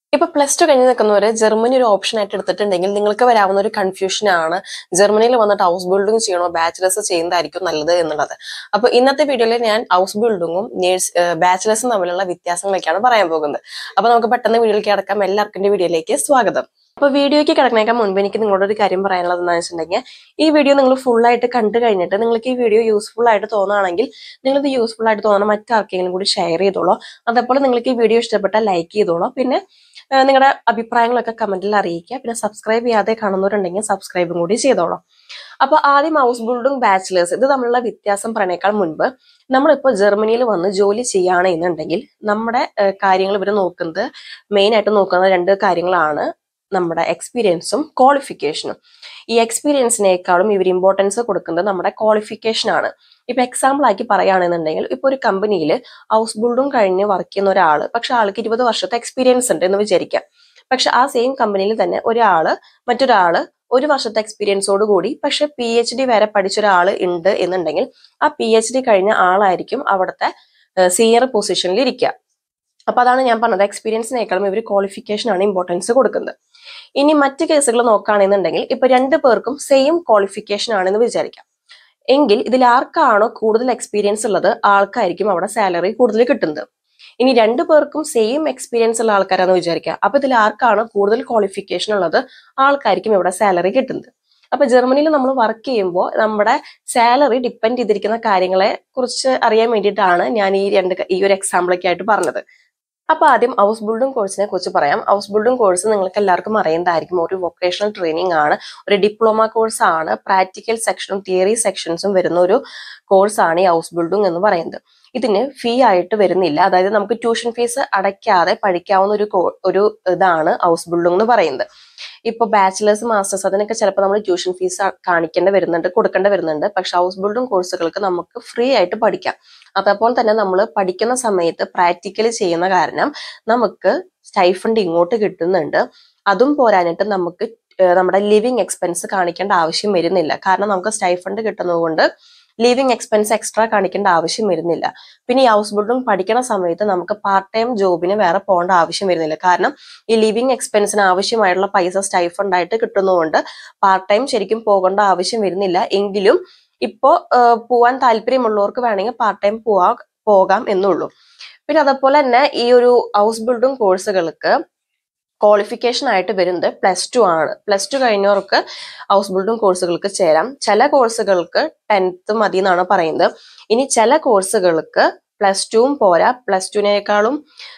ഇപ്പൊ plus two കഴിഞ്ഞ് നിൽക്കുന്നവര് Germany ഒരു ഓപ്ഷൻ ആയിട്ട് എടുത്തിട്ടുണ്ടെങ്കിൽ നിങ്ങൾക്ക് വരാവുന്ന ഒരു കൺഫ്യൂഷൻ ആണ് ജർമ്മനിയിൽ വന്നിട്ട് ഹൗസ് ബിൽഡിംഗ് ചെയ്യണോ ബാച്ചിലേഴ്സ് ചെയ്യുന്നതായിരിക്കും നല്ലത് എന്നുള്ളത് അപ്പൊ ഇന്നത്തെ വീഡിയോയിൽ ഞാൻ ഹൗസ് ബിൽഡിങ്ങും നേഴ്സ് ബാച്ചിലേഴ്സും തമ്മിലുള്ള വ്യത്യാസങ്ങളൊക്കെയാണ് പറയാൻ പോകുന്നത് അപ്പൊ നമുക്ക് പെട്ടെന്ന് വീഡിയോയിലേക്ക് കിടക്കാം എല്ലാവർക്കും എന്റെ വീഡിയോയിലേക്ക് സ്വാഗതം അപ്പൊ വീഡിയോയ്ക്ക് കിടക്കുന്നേക്കാൾ മുൻപ് എനിക്ക് നിങ്ങളോട് ഒരു കാര്യം പറയാനുള്ളത് എന്താണെന്ന് വെച്ചിട്ടുണ്ടെങ്കിൽ ഈ വീഡിയോ നിങ്ങൾ ഫുൾ ആയിട്ട് കണ്ടു കഴിഞ്ഞിട്ട് നിങ്ങൾക്ക് ഈ വീഡിയോ യൂസ്ഫുൾ ആയിട്ട് തോന്നുകയാണെങ്കിൽ നിങ്ങളിത് യൂസ്ഫുൾ ആയിട്ട് തോന്നുന്ന മറ്റാർക്കെങ്കിലും കൂടി ഷെയർ ചെയ്തോളൂ അതേപോലെ നിങ്ങൾക്ക് ഈ വീഡിയോ ഇഷ്ടപ്പെട്ടാൽ ലൈക്ക് ചെയ്തോളൂ പിന്നെ ഏഹ് നിങ്ങളുടെ അഭിപ്രായങ്ങളൊക്കെ കമന്റിൽ അറിയിക്കുക പിന്നെ സബ്സ്ക്രൈബ് ചെയ്യാതെ കാണുന്നവരുണ്ടെങ്കിൽ സബ്സ്ക്രൈബും കൂടി ചെയ്തോളൂ അപ്പൊ ആദ്യം ഹൗസ് ബിൽഡിംഗ് ബാച്ചിലേഴ്സ് ഇത് തമ്മിലുള്ള വ്യത്യാസം പറയണേക്കാൾ മുൻപ് നമ്മളിപ്പോൾ ജർമ്മനിയിൽ വന്ന് ജോലി ചെയ്യുകയാണെന്നുണ്ടെങ്കിൽ നമ്മുടെ കാര്യങ്ങൾ ഇവർ നോക്കുന്നത് മെയിൻ ആയിട്ട് നോക്കുന്ന രണ്ട് കാര്യങ്ങളാണ് നമ്മുടെ എക്സ്പീരിയൻസും ക്വാളിഫിക്കേഷനും ഈ എക്സ്പീരിയൻസിനേക്കാളും ഇവർ ഇമ്പോർട്ടൻസ് കൊടുക്കുന്നത് നമ്മുടെ ക്വാളിഫിക്കേഷൻ ആണ് ഇപ്പൊ എക്സാമ്പിൾ ആക്കി പറയുകയാണെന്നുണ്ടെങ്കിൽ ഇപ്പൊ ഒരു കമ്പനിയിൽ ഹൗസ് ബിൽഡിംഗ് കഴിഞ്ഞ് വർക്ക് ചെയ്യുന്ന ഒരാൾ പക്ഷെ ആൾക്ക് ഇരുപത് വർഷത്തെ എക്സ്പീരിയൻസ് ഉണ്ട് എന്ന് വിചാരിക്കാം പക്ഷെ ആ സെയിം കമ്പനിയിൽ തന്നെ ഒരാള് മറ്റൊരാള് ഒരു വർഷത്തെ എക്സ്പീരിയൻസോട് കൂടി പക്ഷെ പി എച്ച് ഡി വരെ പഠിച്ച ഒരാൾ ഉണ്ട് എന്നുണ്ടെങ്കിൽ ആ പി എച്ച് ഡി കഴിഞ്ഞ ആളായിരിക്കും അവിടുത്തെ സീനിയർ പൊസിഷനിൽ ഇരിക്കുക അപ്പൊ അതാണ് ഞാൻ പറഞ്ഞത് എക്സ്പീരിയൻസിനേക്കാളും ഇവർ ക്വാളിഫിക്കേഷൻ ആണ് ഇമ്പോർട്ടൻസ് കൊടുക്കുന്നത് ഇനി മറ്റ് കേസുകൾ നോക്കുകയാണെന്നുണ്ടെങ്കിൽ ഇപ്പൊ രണ്ടു പേർക്കും സെയിം ക്വാളിഫിക്കേഷൻ ആണെന്ന് വിചാരിക്കാം എങ്കിൽ ഇതിൽ ആർക്കാണോ കൂടുതൽ എക്സ്പീരിയൻസ് ഉള്ളത് ആൾക്കായിരിക്കും അവിടെ സാലറി കൂടുതൽ കിട്ടുന്നത് ഇനി രണ്ടു പേർക്കും സെയിം എക്സ്പീരിയൻസ് ഉള്ള ആൾക്കാരാന്ന് വിചാരിക്കുക അപ്പൊ ഇതിൽ ആർക്കാണ് കൂടുതൽ ക്വാളിഫിക്കേഷൻ ഉള്ളത് ആൾക്കായിരിക്കും ഇവിടെ സാലറി കിട്ടുന്നത് അപ്പൊ ജർമ്മനിയിൽ നമ്മൾ വർക്ക് ചെയ്യുമ്പോൾ നമ്മുടെ സാലറി ഡിപ്പെൻഡ് ചെയ്തിരിക്കുന്ന കാര്യങ്ങളെ കുറിച്ച് അറിയാൻ വേണ്ടിയിട്ടാണ് ഞാൻ ഈ രണ്ട് ഈ ഒരു എക്സാമ്പിളൊക്കെ ആയിട്ട് പറഞ്ഞത് അപ്പൊ ആദ്യം ഹൗസ് ബിൽഡിംഗ് കോഴ്സിനെ കുറിച്ച് പറയാം ഹൗസ് ബിൽഡിംഗ് കോഴ്സ് നിങ്ങൾക്ക് എല്ലാവർക്കും അറിയുന്നതായിരിക്കും ഒരു വൊക്കേഷണൽ ട്രെയിനിങ് ആണ് ഒരു ഡിപ്ലോമ കോഴ്സ് ആണ് പ്രാക്ടിക്കൽ സെക്ഷനും തിയറി സെക്ഷൻസും വരുന്ന ഒരു കോഴ്സാണ് ഈ ഹൗസ് ബിൽഡിംഗ് എന്ന് പറയുന്നത് ഇതിന് ഫീ ആയിട്ട് വരുന്നില്ല അതായത് നമുക്ക് ട്യൂഷൻ ഫീസ് അടയ്ക്കാതെ പഠിക്കാവുന്ന ഒരു ഒരു ഇതാണ് ഹൗസ് ബിൽഡിംഗ് എന്ന് പറയുന്നത് ഇപ്പൊ ബാച്ചിലേഴ്സ് മാസ്റ്റേഴ്സ് അതിനൊക്കെ ചിലപ്പോൾ നമ്മൾ ട്യൂഷൻ ഫീസ് കാണിക്കേണ്ടി വരുന്നുണ്ട് കൊടുക്കേണ്ടി വരുന്നുണ്ട് പക്ഷെ ഹൗസ് ബിൽഡിംഗ് കോഴ്സുകൾക്ക് നമുക്ക് ഫ്രീ ആയിട്ട് പഠിക്കാം അതേപോലെ തന്നെ നമ്മൾ പഠിക്കുന്ന സമയത്ത് പ്രാക്ടിക്കലി ചെയ്യുന്ന കാരണം നമുക്ക് സ്റ്റൈഫണ്ട് ഇങ്ങോട്ട് കിട്ടുന്നുണ്ട് അതും പോരാനിട്ട് നമുക്ക് നമ്മുടെ ലിവിങ് എക്സ്പെൻസ് കാണിക്കേണ്ട ആവശ്യം വരുന്നില്ല കാരണം നമുക്ക് സ്റ്റൈഫണ്ട് കിട്ടുന്നത് കൊണ്ട് ലിവിങ് എക്സ്പെൻസ് എക്സ്ട്രാ കാണിക്കേണ്ട ആവശ്യം വരുന്നില്ല പിന്നെ ഈ ഹൗസ് ബിൽഡിംഗ് പഠിക്കുന്ന സമയത്ത് നമുക്ക് പാർട്ട് ടൈം ജോബിന് വേറെ പോകേണ്ട ആവശ്യം വരുന്നില്ല കാരണം ഈ ലിവിങ് എക്സ്പെൻസിന് ആവശ്യമായിട്ടുള്ള പൈസ സ്റ്റൈഫണ്ട് ആയിട്ട് കിട്ടുന്നതുകൊണ്ട് പാർട്ട് ടൈം ശരിക്കും പോകേണ്ട ആവശ്യം വരുന്നില്ല എങ്കിലും ഇപ്പോ പോവാൻ താല്പര്യമുള്ളവർക്ക് വേണമെങ്കിൽ പാർട്ട് ടൈം പോവാ പോകാം എന്നുള്ളൂ പിന്നെ അതേപോലെ തന്നെ ഈ ഒരു ഹൗസ് ബിൽഡിംഗ് കോഴ്സുകൾക്ക് ക്വാളിഫിക്കേഷൻ ആയിട്ട് വരുന്നത് പ്ലസ് ടു ആണ് പ്ലസ് ടു കഴിഞ്ഞവർക്ക് ഹൗസ് ബിൽഡിംഗ് കോഴ്സുകൾക്ക് ചേരാം ചില കോഴ്സുകൾക്ക് ടെൻത്ത് മതി എന്നാണ് പറയുന്നത് ഇനി ചില കോഴ്സുകൾക്ക് പ്ലസ് ടുവും പോരാ പ്ലസ് ടുവിനേക്കാളും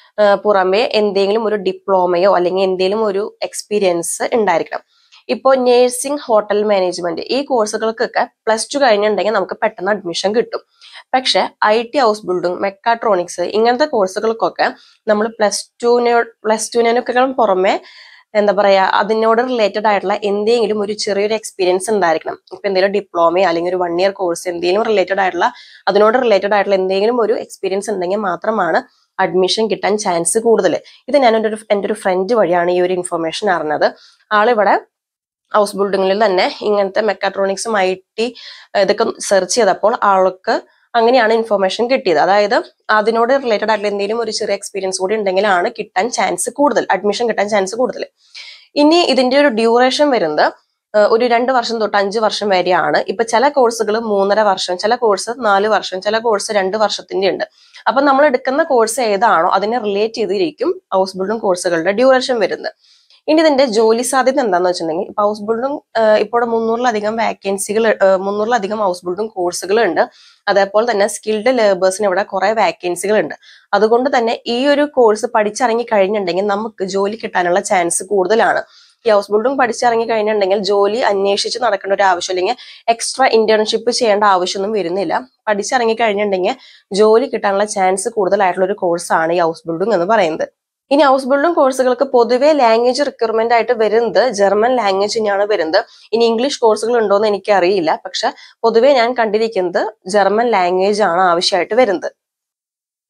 പുറമെ എന്തെങ്കിലും ഒരു ഡിപ്ലോമയോ അല്ലെങ്കിൽ എന്തെങ്കിലും ഒരു എക്സ്പീരിയൻസ് ഉണ്ടായിരിക്കണം ഇപ്പോൾ നേഴ്സിംഗ് ഹോട്ടൽ മാനേജ്മെന്റ് ഈ കോഴ്സുകൾക്കൊക്കെ പ്ലസ് ടു കഴിഞ്ഞിട്ടുണ്ടെങ്കിൽ നമുക്ക് പെട്ടെന്ന് അഡ്മിഷൻ കിട്ടും പക്ഷെ I T house building mechatronics ഇങ്ങനത്തെ കോഴ്സുകൾക്കൊക്കെ നമ്മൾ പ്ലസ് ടുവിനോ പ്ലസ് ടുവിനേക്കാളും പുറമെ എന്താ പറയാ അതിനോട് റിലേറ്റഡ് ആയിട്ടുള്ള എന്തെങ്കിലും ഒരു ചെറിയൊരു എക്സ്പീരിയൻസ് ഉണ്ടായിരിക്കണം ഇപ്പൊ എന്തെങ്കിലും ഡിപ്ലോമയോ അല്ലെങ്കിൽ ഒരു വൺ ഇയർ കോഴ്സ് എന്തെങ്കിലും റിലേറ്റഡ് ആയിട്ടുള്ള അതിനോട് റിലേറ്റഡ് ആയിട്ടുള്ള എന്തെങ്കിലും ഒരു എക്സ്പീരിയൻസ് ഉണ്ടെങ്കിൽ മാത്രമാണ് അഡ്മിഷൻ കിട്ടാൻ ചാൻസ് കൂടുതൽ ഇത് ഞാൻ എൻ്റെ ഒരു എൻ്റെ ഒരു ഫ്രണ്ട് വഴിയാണ് ഈ ഒരു ഇൻഫർമേഷൻ അറിഞ്ഞത് ആളിവിടെ ഹൗസ് ബിൽഡിങ്ങിൽ തന്നെ ഇങ്ങനത്തെ മെക്കാട്രോണിക്സും ഐ ടി ഇതൊക്കെ സെർച്ച് ചെയ്തപ്പോൾ ആൾക്ക് അങ്ങനെയാണ് ഇൻഫർമേഷൻ കിട്ടിയത് അതായത് അതിനോട് റിലേറ്റഡ് ആയിട്ടുള്ള എന്തെങ്കിലും ഒരു ചെറിയ എക്സ്പീരിയൻസ് കൂടി ഉണ്ടെങ്കിലാണ് കിട്ടാൻ ചാൻസ് കൂടുതൽ അഡ്മിഷൻ കിട്ടാൻ ചാൻസ് കൂടുതൽ ഇനി ഇതിന്റെ ഒരു ഡ്യൂറേഷൻ വരുന്നത് ഒരു രണ്ട് വർഷം തൊട്ട് അഞ്ച് വർഷം വരെയാണ് ഇപ്പൊ ചില കോഴ്സുകൾ മൂന്നര വർഷം ചില കോഴ്സ് നാല് വർഷം ചില കോഴ്സ് രണ്ട് വർഷത്തിന്റെ ഉണ്ട് അപ്പൊ നമ്മൾ എടുക്കുന്ന കോഴ്സ് ഏതാണോ അതിനെ റിലേറ്റ് ചെയ്തിരിക്കും ഹൗസ് ബിൽഡിംഗ് കോഴ്സുകളുടെ ഡ്യൂറേഷൻ വരുന്നത് ഇനി ഇതിന്റെ ജോലി സാധ്യത എന്താന്ന് വെച്ചിട്ടുണ്ടെങ്കിൽ ഇപ്പൊ ഹൗസ് ബിൽഡിംഗ് ഇപ്പോൾ മുന്നൂറിലധികം വാക്കൻസികൾ മുന്നൂറിലധികം ഹൗസ് ബിൽഡിംഗ് കോഴ്സുകൾ ഉണ്ട് അതേപോലെ തന്നെ സ്കിൽഡ് ലേബേഴ്സിന് ഇവിടെ കുറെ വാക്കൻസികൾ ഉണ്ട് അതുകൊണ്ട് തന്നെ ഈ ഒരു കോഴ്സ് പഠിച്ചിറങ്ങി കഴിഞ്ഞിട്ടുണ്ടെങ്കിൽ നമുക്ക് ജോലി കിട്ടാനുള്ള ചാൻസ് കൂടുതലാണ് ഈ ഹൗസ് ബിൽഡിംഗ് പഠിച്ചിറങ്ങി കഴിഞ്ഞിട്ടുണ്ടെങ്കിൽ ജോലി അന്വേഷിച്ച് നടക്കേണ്ട ഒരു ആവശ്യം അല്ലെങ്കിൽ എക്സ്ട്രാ ഇന്റേൺഷിപ്പ് ചെയ്യേണ്ട ആവശ്യമൊന്നും വരുന്നില്ല പഠിച്ചിറങ്ങി കഴിഞ്ഞിട്ടുണ്ടെങ്കിൽ ജോലി കിട്ടാനുള്ള ചാൻസ് കൂടുതലായിട്ടുള്ള ഒരു കോഴ്സാണ് ഈ ഹൗസ് ബിൽഡിംഗ് എന്ന് പറയുന്നത് ഇനി ഹൗസ് ബിൽഡിംഗ് കോഴ്സുകൾക്ക് പൊതുവെ ലാംഗ്വേജ് റിക്വയർമെന്റ് ആയിട്ട് വരുന്നത് ജർമ്മൻ ലാംഗ്വേജ് തന്നെയാണ് വരുന്നത് ഇനി ഇംഗ്ലീഷ് കോഴ്സുകൾ ഉണ്ടോ എന്ന് എനിക്ക് അറിയില്ല പക്ഷെ പൊതുവെ ഞാൻ കണ്ടിരിക്കുന്നത് ജർമ്മൻ ലാംഗ്വേജ് ആണ് ആവശ്യമായിട്ട് വരുന്നത്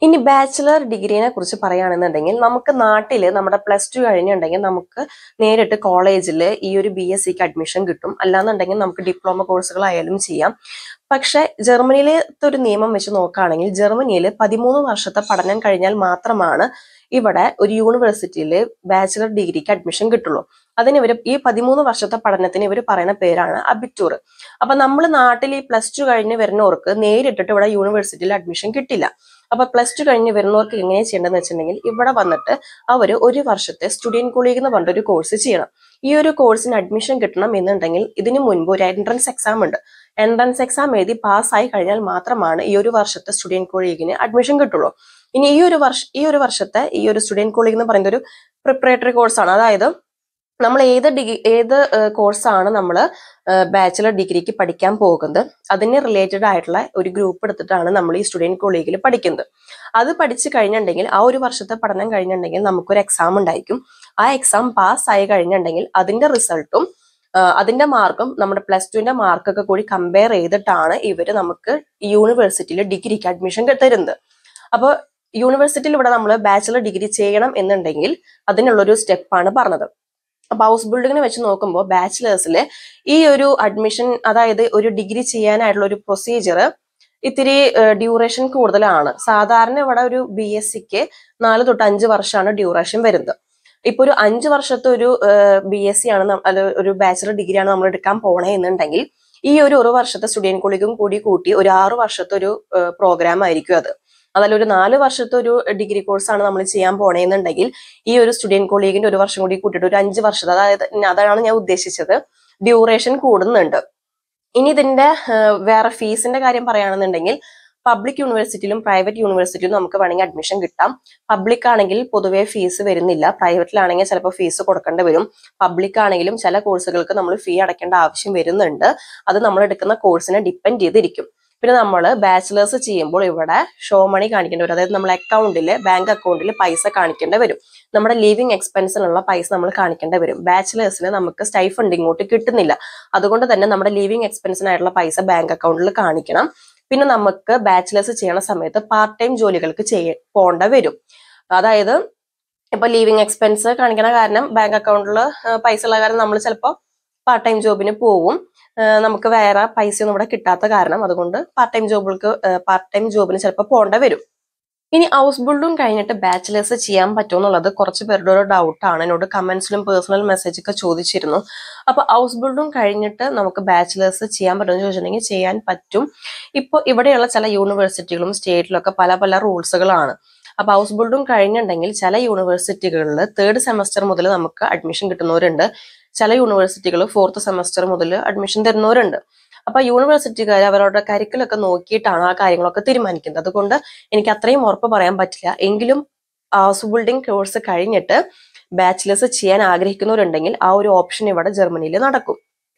ഇനി ബാച്ചിലർ ഡിഗ്രീനെ കുറിച്ച് പറയുകയാണെന്നുണ്ടെങ്കിൽ നമുക്ക് നാട്ടിൽ നമ്മുടെ പ്ലസ് ടു കഴിഞ്ഞിട്ടുണ്ടെങ്കിൽ നമുക്ക് നേരിട്ട് കോളേജിൽ ഈ ഒരു ബി എസ് സിക്ക് അഡ്മിഷൻ കിട്ടും അല്ലാന്നുണ്ടെങ്കിൽ നമുക്ക് ഡിപ്ലോമ കോഴ്സുകളായാലും ചെയ്യാം പക്ഷെ ജർമ്മനിയിലത്തെ ഒരു നിയമം വെച്ച് നോക്കുകയാണെങ്കിൽ ജർമ്മനിയിൽ പതിമൂന്ന് വർഷത്തെ പഠനം കഴിഞ്ഞാൽ മാത്രമാണ് ഇവിടെ ഒരു യൂണിവേഴ്സിറ്റിയിൽ ബാച്ചിലർ ഡിഗ്രിക്ക് അഡ്മിഷൻ കിട്ടുള്ളൂ അതിന് ഇവർ ഈ പതിമൂന്ന് വർഷത്തെ പഠനത്തിന് ഇവർ പറയുന്ന പേരാണ് അബിറ്റൂർ അപ്പൊ നമ്മൾ നാട്ടിൽ ഈ പ്ലസ് ടു കഴിഞ്ഞ് വരുന്നവർക്ക് നേരിട്ടിട്ട് ഇവിടെ യൂണിവേഴ്സിറ്റിയിൽ അഡ്മിഷൻ കിട്ടില്ല അപ്പൊ പ്ലസ് ടു കഴിഞ്ഞ് വരുന്നവർക്ക് എങ്ങനെയാണ് ചെയ്യേണ്ടതെന്ന് വെച്ചിട്ടുണ്ടെങ്കിൽ ഇവിടെ വന്നിട്ട് അവർ ഒരു വർഷത്തെ സ്റ്റുഡൻറ് കോളേജ് എന്ന് പറഞ്ഞിട്ട് ഒരു കോഴ്സ് ചെയ്യണം ഈ ഒരു കോഴ്സിന് അഡ്മിഷൻ കിട്ടണം എന്നുണ്ടെങ്കിൽ ഇതിനു മുൻപ് ഒരു എൻട്രൻസ് എക്സാം ഉണ്ട് എൻട്രൻസ് എക്സാം എഴുതി പാസ്സായി കഴിഞ്ഞാൽ മാത്രമാണ് ഈ ഒരു വർഷത്തെ സ്റ്റുഡൻറ് കോളേജിന് അഡ്മിഷൻ കിട്ടുള്ളൂ ഇനി ഈ ഒരു വർഷ ഈ ഒരു വർഷത്തെ ഈ ഒരു സ്റ്റുഡൻറ് കോളേജ് എന്ന് പറയുന്ന ഒരു പ്രിപ്പറേറ്ററി കോഴ്സാണ് അതായത് നമ്മൾ ഏത് ഡിഗ്രി ഏത് കോഴ്സാണ് നമ്മൾ ബാച്ചിലർ ഡിഗ്രിക്ക് പഠിക്കാൻ പോകുന്നത് അതിന് റിലേറ്റഡ് ആയിട്ടുള്ള ഒരു ഗ്രൂപ്പ് എടുത്തിട്ടാണ് നമ്മൾ ഈ സ്റ്റുഡൻറ് കോളേജിൽ പഠിക്കുന്നത് അത് പഠിച്ചു കഴിഞ്ഞിട്ടുണ്ടെങ്കിൽ ആ ഒരു വർഷത്തെ പഠനം കഴിഞ്ഞിട്ടുണ്ടെങ്കിൽ നമുക്കൊരു എക്സാം ഉണ്ടായിരിക്കും ആ എക്സാം പാസ് ആയി കഴിഞ്ഞിട്ടുണ്ടെങ്കിൽ അതിന്റെ റിസൾട്ടും അതിന്റെ മാർക്കും നമ്മുടെ പ്ലസ് ടുവിന്റെ മാർക്കൊക്കെ കൂടി കമ്പയർ ചെയ്തിട്ടാണ് ഇവര് നമുക്ക് യൂണിവേഴ്സിറ്റിയിൽ ഡിഗ്രിക്ക് അഡ്മിഷൻ തരുന്നത് അപ്പോൾ യൂണിവേഴ്സിറ്റിയിൽ ഇവിടെ നമ്മൾ ബാച്ചിലർ ഡിഗ്രി ചെയ്യണം എന്നുണ്ടെങ്കിൽ അതിനുള്ളൊരു സ്റ്റെപ്പാണ് പറഞ്ഞത് അപ്പൊ ഹൗസ് ബിൽഡിങ്ങിനെ വെച്ച് നോക്കുമ്പോൾ ബാച്ചിലേഴ്സിൽ ഈ ഒരു അഡ്മിഷൻ അതായത് ഒരു ഡിഗ്രി ചെയ്യാനായിട്ടുള്ള ഒരു പ്രൊസീജിയർ ഇത്തിരി ഡ്യൂറേഷൻ കൂടുതലാണ് സാധാരണ ഇവിടെ ഒരു ബി എസ് സിക്ക് നാല് തൊട്ട് അഞ്ച് വർഷമാണ് ഡ്യൂറേഷൻ വരുന്നത് ഇപ്പൊ ഒരു അഞ്ച് വർഷത്തെ ഒരു ബി എസ് സി ആണ് നം- അല്ല ഒരു ബാച്ചിലർ ഡിഗ്രിയാണ് നമ്മൾ എടുക്കാൻ പോണേ എന്നുണ്ടെങ്കിൽ ഈ ഒരു ഒരു വർഷത്തെ സ്റ്റുഡൻറ് കോളേജും കൂടി കൂട്ടി ഒരു ആറ് വർഷത്തെ ഒരു പ്രോഗ്രാം ആയിരിക്കും അത് അതല്ല ഒരു നാല് വർഷത്തെ ഒരു ഡിഗ്രി കോഴ്സാണ് നമ്മൾ ചെയ്യാൻ പോണേന്നുണ്ടെങ്കിൽ ഈ ഒരു സ്റ്റുഡൻറ് കോളേജിന്റെ ഒരു വർഷം കൂടി കൂട്ടിയിട്ട് ഒരു അഞ്ച് വർഷത്തെ അതായത് അതാണ് ഞാൻ ഉദ്ദേശിച്ചത് ഡ്യൂറേഷൻ കൂടുന്നുണ്ട് ഇനി ഇതിന്റെ ആ, വേറെ ഫീസിന്റെ കാര്യം പറയുകയാണെന്നുണ്ടെങ്കിൽ പബ്ലിക് യൂണിവേഴ്സിറ്റിയിലും പ്രൈവറ്റ് യൂണിവേഴ്സിറ്റിയിലും നമുക്ക് വേണമെങ്കിൽ അഡ്മിഷൻ കിട്ടാം പബ്ലിക് ആണെങ്കിൽ പൊതുവെ ഫീസ് വരുന്നില്ല പ്രൈവറ്റിലാണെങ്കിൽ ചിലപ്പോൾ ഫീസ് കൊടുക്കേണ്ടി വരും പബ്ലിക് ആണെങ്കിലും ചില കോഴ്സുകൾക്ക് നമ്മൾ ഫീ അടയ്ക്കേണ്ട ആവശ്യം വരുന്നുണ്ട് അത് നമ്മൾ എടുക്കുന്ന കോഴ്സിനെ ഡിപ്പെൻഡ് ചെയ്തിരിക്കും പിന്നെ നമ്മൾ ബാച്ചിലേഴ്സ് ചെയ്യുമ്പോൾ ഇവിടെ ഷോ മണി കാണിക്കേണ്ടി വരും അതായത് നമ്മൾ അക്കൗണ്ടിൽ ബാങ്ക് അക്കൗണ്ടിൽ പൈസ കാണിക്കേണ്ടി വരും നമ്മുടെ ലിവിങ് എക്സ്പെൻസിനുള്ള പൈസ നമ്മൾ കാണിക്കേണ്ടി വരും ബാച്ചിലേഴ്സിന് നമുക്ക് സ്റ്റൈഫണ്ട് ഇങ്ങോട്ട് കിട്ടുന്നില്ല അതുകൊണ്ട് തന്നെ നമ്മുടെ ലിവിങ് എക്സ്പെൻസിനായിട്ടുള്ള പൈസ ബാങ്ക് അക്കൗണ്ടിൽ കാണിക്കണം പിന്നെ നമുക്ക് ബാച്ചിലേഴ്സ് ചെയ്യണ സമയത്ത് പാർട്ട് ടൈം ജോലികൾക്ക് ചെയ്യ പോകേണ്ട വരും അതായത് ഇപ്പൊ ലീവിങ് എക്സ്പെൻസ് കാണിക്കണ കാരണം ബാങ്ക് അക്കൗണ്ടിൽ പൈസ ഉള്ള കാരണം നമ്മൾ ചിലപ്പോൾ പാർട്ട് ടൈം ജോബിന് പോവും ആ, നമുക്ക് വേറെ പൈസ ഒന്നും ഇവിടെ കിട്ടാത്ത കാരണം അതുകൊണ്ട് പാർട്ട് ടൈം ജോബുകൾക്ക് പാർട്ട് ടൈം ജോബിന് ചിലപ്പോൾ പോകേണ്ട വരും ഇനി ഹൗസ് ബിൽഡും കഴിഞ്ഞിട്ട് ബാച്ചിലേഴ്സ് ചെയ്യാൻ പറ്റുമോ എന്നുള്ളത് കുറച്ച് പേരുടെ ഒരു ഡൗട്ടാണ് എന്നോട് കമന്റ്സിലും പേഴ്സണൽ മെസ്സേജ് ഒക്കെ ചോദിച്ചിരുന്നു അപ്പൊ ഹൗസ് ബിൽഡും കഴിഞ്ഞിട്ട് നമുക്ക് ബാച്ചിലേഴ്സ് ചെയ്യാൻ പറ്റുമെന്ന് ചോദിച്ചിട്ടുണ്ടെങ്കിൽ ചെയ്യാൻ പറ്റും ഇപ്പോൾ ഇവിടെയുള്ള ചില യൂണിവേഴ്സിറ്റികളും സ്റ്റേറ്റിലും ഒക്കെ പല പല റൂൾസുകളാണ് അപ്പൊ ഹൗസ് ബിൽഡും കഴിഞ്ഞിട്ടുണ്ടെങ്കിൽ ചില യൂണിവേഴ്സിറ്റികളിൽ തേർഡ് സെമസ്റ്റർ മുതൽ നമുക്ക് അഡ്മിഷൻ കിട്ടുന്നവരുണ്ട് ചില യൂണിവേഴ്സിറ്റികൾ ഫോർത്ത് സെമസ്റ്റർ മുതൽ അഡ്മിഷൻ തരുന്നവരുണ്ട് അപ്പൊ യൂണിവേഴ്സിറ്റിക്കാർ അവരുടെ കരിക്കുലൊക്കെ നോക്കിയിട്ടാണ് ആ കാര്യങ്ങളൊക്കെ തീരുമാനിക്കുന്നത് അതുകൊണ്ട് എനിക്ക് അത്രയും ഉറപ്പ് പറയാൻ പറ്റില്ല എങ്കിലും ഹൗസ് ബിൽഡിംഗ് കോഴ്സ് കഴിഞ്ഞിട്ട് ബാച്ചിലേഴ്സ് ചെയ്യാൻ ആഗ്രഹിക്കുന്നവരുണ്ടെങ്കിൽ ആ ഒരു ഓപ്ഷൻ ഇവിടെ ജർമ്മനിയിൽ നടക്കും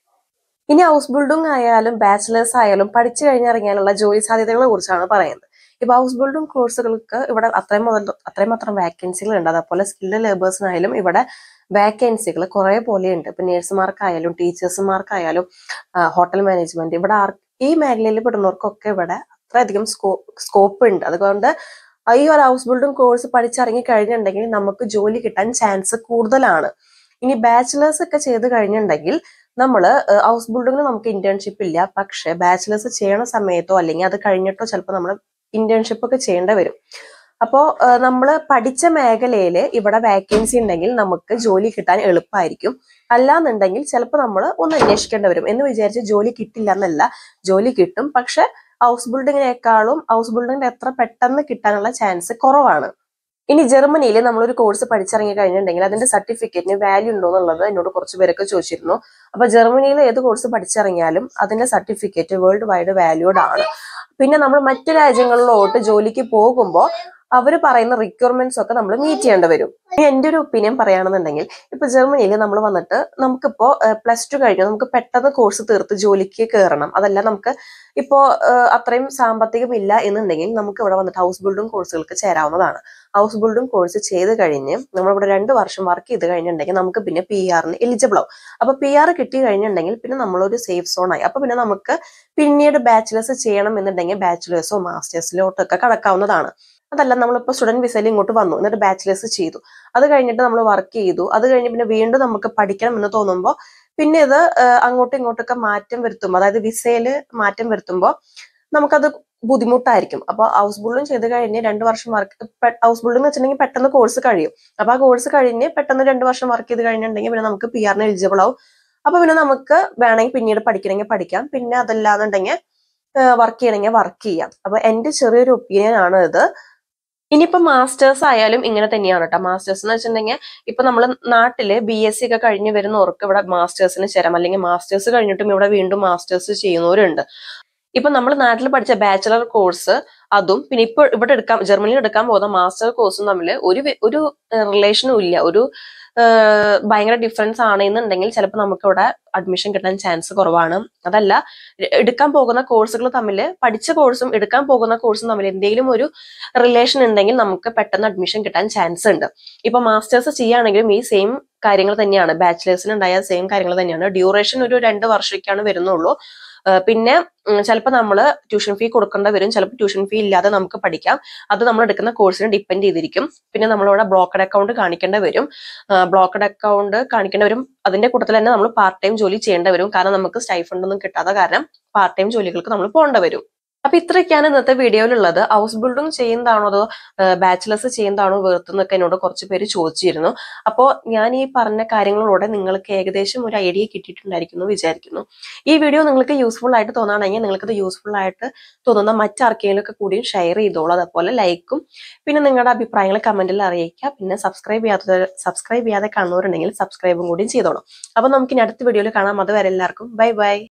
ഇനി ഹൗസ് ബിൽഡിംഗ് ആയാലും ബാച്ചിലേഴ്സ് ആയാലും പഠിച്ചു കഴിഞ്ഞിറങ്ങിയാലുള്ള ജോലി സാധ്യതകളെ കുറിച്ചാണ് പറയുന്നത് ഇപ്പൊ ഹൗസ് ബിൽഡിംഗ് കോഴ്സുകൾക്ക് ഇവിടെ അത്രയും മുതൽ അത്രയും മാത്രം വാക്കൻസികൾ ഉണ്ട് അതേപോലെ സ്കിൽഡ് ലേബേഴ്സിനായാലും ഇവിടെ വാക്കൻസികൾ കുറെ പോലെയുണ്ട് ഇപ്പൊ നേഴ്സുമാർക്കായാലും ടീച്ചേഴ്സുമാർക്കായാലും ഹോട്ടൽ മാനേജ്മെന്റ് ഇവിടെ ആർ ഈ മേഖലയിൽ പെടുന്നവർക്കൊക്കെ ഇവിടെ അത്രയധികം സ്കോ സ്കോപ്പ് ഉണ്ട് അതുകൊണ്ട് ഈ ഒരു ഹൗസ് ബിൽഡിംഗ് കോഴ്സ് പഠിച്ചിറങ്ങി കഴിഞ്ഞിട്ടുണ്ടെങ്കിൽ നമുക്ക് ജോലി കിട്ടാൻ ചാൻസ് കൂടുതലാണ് ഇനി ബാച്ചിലേഴ്സ് ഒക്കെ ചെയ്ത് കഴിഞ്ഞിട്ടുണ്ടെങ്കിൽ നമ്മൾ ഹൗസ് ബിൽഡിങ്ങിന് നമുക്ക് ഇന്റേൺഷിപ്പ് ഇല്ല പക്ഷെ ബാച്ചിലേഴ്സ് ചെയ്യണ സമയത്തോ അല്ലെങ്കിൽ അത് കഴിഞ്ഞിട്ടോ ചിലപ്പോൾ നമ്മൾ ഇന്റേൺഷിപ്പ് ഒക്കെ ചെയ്യേണ്ടി വരും അപ്പോൾ നമ്മൾ പഠിച്ച മേഖലയിൽ ഇവിടെ വാക്കൻസി ഉണ്ടെങ്കിൽ നമുക്ക് ജോലി കിട്ടാൻ എളുപ്പമായിരിക്കും അല്ലാന്നുണ്ടെങ്കിൽ ചിലപ്പോൾ നമ്മൾ ഒന്ന് അന്വേഷിക്കേണ്ടി വരും എന്ന് വിചാരിച്ച് ജോലി കിട്ടില്ല എന്നല്ല ജോലി കിട്ടും പക്ഷെ ഹൗസ് ബിൽഡിങ്ങിനേക്കാളും ഹൗസ് ബിൽഡിങ്ങിന്റെ എത്ര പെട്ടെന്ന് കിട്ടാനുള്ള ചാൻസ് കുറവാണ് ഇനി ജർമ്മനിയിൽ നമ്മളൊരു കോഴ്സ് പഠിച്ചിറങ്ങി കഴിഞ്ഞിട്ടുണ്ടെങ്കിൽ അതിന്റെ സർട്ടിഫിക്കറ്റിന് വാല്യൂ ഉണ്ടോ എന്നുള്ളത് എന്നോട് കുറച്ച് പേരൊക്കെ ചോദിച്ചിരുന്നു അപ്പൊ ജർമ്മനിയിൽ ഏത് കോഴ്സ് പഠിച്ചിറങ്ങിയാലും അതിന്റെ സർട്ടിഫിക്കറ്റ് വേൾഡ് വൈഡ് വാല്യൂഡ് ആണ് പിന്നെ നമ്മൾ മറ്റു രാജ്യങ്ങളിലോട്ട് ജോലിക്ക് പോകുമ്പോൾ അവർ പറയുന്ന റിക്വയർമെന്റ്സ് ഒക്കെ നമ്മൾ മീറ്റ് ചെയ്യേണ്ടി വരും ഇനി എന്റെ ഒരു ഒപ്പീനിയൻ പറയുകയാണെന്നുണ്ടെങ്കിൽ ഇപ്പൊ ജർമ്മനിയിൽ നമ്മൾ വന്നിട്ട് നമുക്കിപ്പോ പ്ലസ് ടു കഴിഞ്ഞു നമുക്ക് പെട്ടെന്ന് കോഴ്സ് തീർത്ത് ജോലിക്ക് കയറണം അതല്ല നമുക്ക് ഇപ്പോ ഏഹ്, അത്രയും സാമ്പത്തികം ഇല്ല എന്നുണ്ടെങ്കിൽ നമുക്ക് ഇവിടെ വന്നിട്ട് ഹൗസ് ബിൽഡിംഗ് കോഴ്സുകൾക്ക് ചേരാവുന്നതാണ് ഹൗസ് ബിൽഡിംഗ് കോഴ്സ് ചെയ്ത് കഴിഞ്ഞ് നമ്മളിവിടെ രണ്ട് വർഷം വർക്ക് ചെയ്ത് കഴിഞ്ഞിട്ടുണ്ടെങ്കിൽ നമുക്ക് പിന്നെ പി ആറിന് എലിജിബിൾ ആവും അപ്പൊ പി ആർ കിട്ടി കഴിഞ്ഞിട്ടുണ്ടെങ്കിൽ പിന്നെ നമ്മളൊരു സേഫ് സോൺ ആയി അപ്പൊ പിന്നെ നമുക്ക് പിന്നീട് ബാച്ചിലേഴ്സ് ചെയ്യണം എന്നുണ്ടെങ്കിൽ ബാച്ചിലേഴ്സോ മാസ്റ്റേഴ്സിലോട്ടൊക്കെ കടക്കാവുന്നതാണ് അതല്ല നമ്മളിപ്പോൾ സ്റ്റുഡന്റ് വിസയിൽ ഇങ്ങോട്ട് വന്നു എന്നിട്ട് ബാച്ചിലേഴ്സ് ചെയ്തു അത് കഴിഞ്ഞിട്ട് നമ്മൾ വർക്ക് ചെയ്തു അത് കഴിഞ്ഞ് പിന്നെ വീണ്ടും നമുക്ക് പഠിക്കണം എന്ന് തോന്നുമ്പോൾ പിന്നെ ഇത് ആ, അങ്ങോട്ടും ഇങ്ങോട്ടൊക്കെ മാറ്റം വരുത്തുമ്പോൾ അതായത് വിസയിൽ മാറ്റം വരുത്തുമ്പോൾ നമുക്കത് ബുദ്ധിമുട്ടായിരിക്കും അപ്പോൾ ഹൗസ് ബിൽഡിംഗ് ചെയ്ത് കഴിഞ്ഞ് രണ്ട് വർഷം വർക്ക് ഹൗസ് ബിൽഡിംഗ് വെച്ചിട്ടുണ്ടെങ്കിൽ പെട്ടെന്ന് കോഴ്സ് കഴിയും അപ്പൊ ആ കോഴ്സ് കഴിഞ്ഞ് പെട്ടെന്ന് രണ്ട് വർഷം വർക്ക് ചെയ്ത് കഴിഞ്ഞിട്ടുണ്ടെങ്കിൽ പിന്നെ നമുക്ക് പി ആറിന് എലിജിബിൾ ആവും അപ്പൊ പിന്നെ നമുക്ക് വേണമെങ്കിൽ പിന്നീട് പഠിക്കണമെങ്കിൽ പഠിക്കാം പിന്നെ അതല്ലാന്നുണ്ടെങ്കിൽ വർക്ക് ചെയ്യണമെങ്കിൽ വർക്ക് ചെയ്യാം അപ്പൊ എന്റെ ചെറിയൊരു ഒപ്പീനിയൻ ആണ് ഇത് ഇനിയിപ്പോ മാസ്റ്റേഴ്സ് ആയാലും ഇങ്ങനെ തന്നെയാണ് കേട്ടോ മാസ്റ്റേഴ്സ് എന്ന് വെച്ചിട്ടുണ്ടെങ്കിൽ ഇപ്പൊ നമ്മൾ നാട്ടില് ബി എസ് സി ഒക്കെ കഴിഞ്ഞ് വരുന്നവർക്ക് ഇവിടെ മാസ്റ്റേഴ്സിന് ചേരാം അല്ലെങ്കിൽ മാസ്റ്റേഴ്സ് കഴിഞ്ഞിട്ടും ഇവിടെ വീണ്ടും മാസ്റ്റേഴ്സ് ചെയ്യുന്നവരുണ്ട് ഇപ്പൊ നമ്മൾ നാട്ടിൽ പഠിച്ച ബാച്ചിലർ കോഴ്സ് അതും പിന്നെ ഇപ്പൊ ഇവിടെ എടുക്കാൻ ജർമ്മനിയിൽ എടുക്കാൻ പോകുന്ന മാസ്റ്റർ കോഴ്സും തമ്മിൽ ഒരു വെ- ഒരു റിലേഷനും ഇല്ല ഒരു ഏഹ്, ഭയങ്കര ഡിഫറൻസ് ആണെന്നുണ്ടെങ്കിൽ ചിലപ്പോൾ നമുക്ക് ഇവിടെ അഡ്മിഷൻ കിട്ടാൻ ചാൻസ് കുറവാണ് അതല്ല എ- എടുക്കാൻ പോകുന്ന കോഴ്സുകൾ തമ്മിൽ പഠിച്ച കോഴ്സും എടുക്കാൻ പോകുന്ന കോഴ്സും തമ്മിൽ എന്തെങ്കിലും ഒരു റിലേഷൻ ഉണ്ടെങ്കിൽ നമുക്ക് പെട്ടെന്ന് അഡ്മിഷൻ കിട്ടാൻ ചാൻസ് ഉണ്ട് ഇപ്പൊ മാസ്റ്റേഴ്സ് ചെയ്യുകയാണെങ്കിലും ഈ സെയിം കാര്യങ്ങൾ തന്നെയാണ് ബാച്ചിലേഴ്സിന് ഉണ്ടായ സെയിം കാര്യങ്ങൾ തന്നെയാണ് ഡ്യൂറേഷൻ ഒരു രണ്ട് വർഷമൊക്കെയാണ് വരുന്നുള്ളൂ ഏഹ് പിന്നെ ചിലപ്പോൾ നമ്മൾ ട്യൂഷൻ ഫീ കൊടുക്കേണ്ട വരും ചിലപ്പോൾ ട്യൂഷൻ ഫീ ഇല്ലാതെ നമുക്ക് പഠിക്കാം അത് നമ്മൾ എടുക്കുന്ന കോഴ്സിനെ ഡിപ്പെൻഡ് ചെയ്തിരിക്കും പിന്നെ നമ്മളിവിടെ ബ്ലോക്കഡ് അക്കൗണ്ട് കാണിക്കേണ്ടി വരും ബ്ലോക്കഡ് അക്കൗണ്ട് കാണിക്കേണ്ടി വരും അതിന്റെ കൂട്ടത്തിൽ തന്നെ നമ്മൾ പാർട്ട് ടൈം ജോലി ചെയ്യേണ്ടി വരും കാരണം നമുക്ക് സ്റ്റൈഫണ്ട് ഒന്നും കിട്ടാത്ത കാരണം പാർട്ട് ടൈം ജോലികൾക്ക് നമ്മൾ പോകേണ്ടി വരും അപ്പൊ ഇത്രയൊക്കെയാണ് ഇന്നത്തെ വീഡിയോയിലുള്ളത് ഹൗസ് ബിൽഡിംഗ് ചെയ്യുന്നതാണോ അതോ ബാച്ചിലേഴ്സ് ചെയ്യുന്നതാണോ വേർത്തെന്നൊക്കെ എന്നോട് കുറച്ച് പേര് ചോദിച്ചിരുന്നു അപ്പോൾ ഞാൻ ഈ പറഞ്ഞ കാര്യങ്ങളോടെ നിങ്ങൾക്ക് ഏകദേശം ഒരു ഐഡിയ കിട്ടിയിട്ടുണ്ടായിരിക്കുന്നു വിചാരിക്കുന്നു ഈ വീഡിയോ നിങ്ങൾക്ക് യൂസ്ഫുൾ ആയിട്ട് തോന്നുകയാണെങ്കിൽ നിങ്ങൾക്കത് യൂസ്ഫുൾ ആയിട്ട് തോന്നുന്ന മറ്റാർക്കെങ്കിലും ഒക്കെ കൂടിയും ഷെയർ ചെയ്തോളൂ അതുപോലെ ലൈക്കും പിന്നെ നിങ്ങളുടെ അഭിപ്രായങ്ങൾ കമന്റിൽ അറിയിക്കുക പിന്നെ സബ്സ്ക്രൈബ് ചെയ്യാത്ത സബ്സ്ക്രൈബ് ചെയ്യാതെ കാണുന്നവരുണ്ടെങ്കിൽ സബ്സ്ക്രൈബും കൂടിയും ചെയ്തോളൂ അപ്പൊ നമുക്ക് ഇനി അടുത്ത വീഡിയോയിൽ കാണാം അതുവരെ എല്ലാവർക്കും ബൈ ബൈ